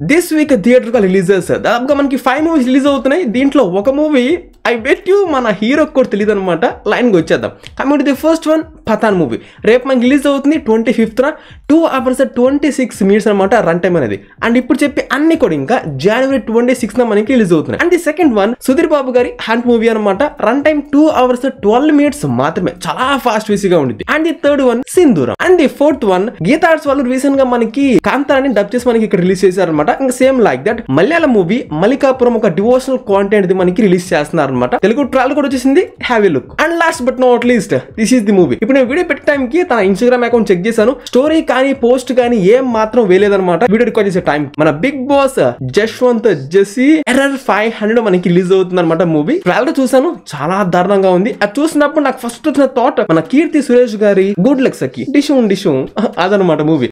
this week theatre releases దాదాపుగా మనకి five movies release అవుతున్నాయి దీంట్లో ఒక మూవీ ఐ బెట్ యూ మన హీరో కూడా తెలియదు అనమాట లైన్కి వచ్చేద్దాం coming the first one Pathaan movie రేపు మనకి రిలీజ్ అవుతుంది ట్వంటీ ఫిఫ్త్న two hours twenty six minutes అనమాట రన్ టైం అనేది అండ్ ఇప్పుడు చెప్పి అన్ని కూడా ఇంకా జనవరి ట్వంటీ సిక్స్ మనకి రిలీజ్ అవుతున్నాయి and the second one Sudheer Babu గారి హంట్ మూవీ అనమాట run time two hours twelve minutes మాత్రమే చాలా ఫాస్ట్ వీసీగా ఉంటుంది and the third one Sindhooram and the fourth one Geetha Arts వాళ్ళు రీసెంట్ గా మనకి కాంతారాన్ని డబ్ చేసి మనకి ఇక్కడ రిలీజ్ చేశారనమాట ఇంకా same like that Malayalam movie Malikappuram ఒక డివోషనల్ కాంటెంట్ ది మనకి రిలీజ్ చేస్తున్నారు అనమాట తెలుగు ట్రాల్ కూడా వచ్చేసింది have look and last but not least this is the movie ఇప్పుడు నేను వీడియో పెట్టే టైం కి తన ఇన్స్టాగ్రామ్ అకౌంట్ చెక్ చేశాను స్టోరీ కానీ పోస్ట్ కానీ ఏం మాత్రం వేయలేదన్నమాట వీడియో రికార్డ్ చేసే టైం మన Bigg Boss Jaswanth JC error five hundred మనకి రిలీజ్ అవుతుంది అనమాట మూవీ ట్రైలర్ చూసాను చాలా దారుణంగా ఉంది అది చూసినప్పుడు నాకు ఫస్ట్ వచ్చిన థాట్ మన కీర్తి సురేష్ గారి గుడ్ లక్స్ కి డిషుం డిషుం అదనమాట మూవీ